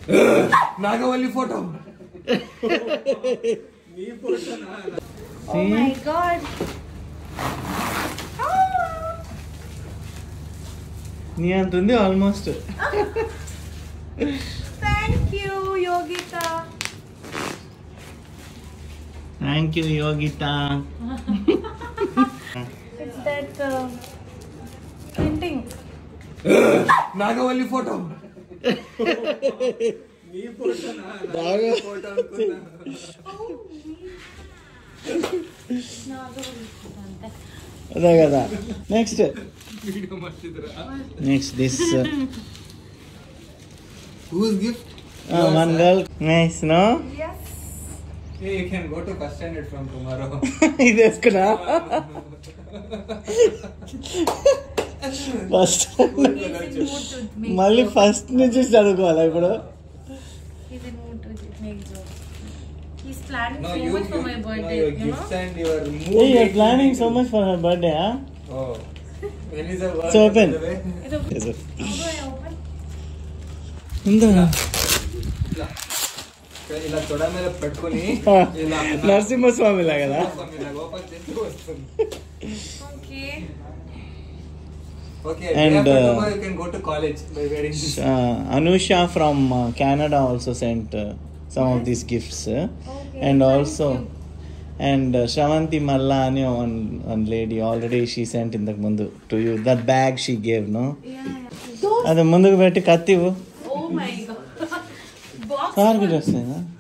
Nagavalli photo Oh my god. నీ అంత ఉంది almost Thank you, Yogita. Thank you Yogita It's that uh, printing. Nagavalli photo బాగా అదే కదా next next this whose gift one girl nice no Yes. Hey, you can go to first standard from tomorrow. ఇది వేసుకున్నా first He's in mood to make మళ్ళీ jokes. First నుంచి చదువుకోవాలా ఇప్పుడు He's in mood to make jokes. He's planning no, so you, much for you, my no, birthday, your you gifts know? and your mood. A you're making planning so will- much for her birthday Oh. When is the It's open. birthday? It's okay. How do I open? ఉందా ఇట్లా ఇలా తొడ మీద పెట్టుకొని ఇలా నరసింహస్వామి లా కదా ఇలా open చేస్తే వస్తుంది Okay. Okay And, and uh, tomorrow you can go to college by wearing this. Anusha from Canada also sent some of these gifts Okay. And thank also you. And Sravanthi Malla అని one one lady already she sent ఇంతకు ముందు to you that bag she gave no Yeah, yeah. అది ముందుకు పెట్టి కత్తివు Oh my god. Box కార్కి full. వస్తుందా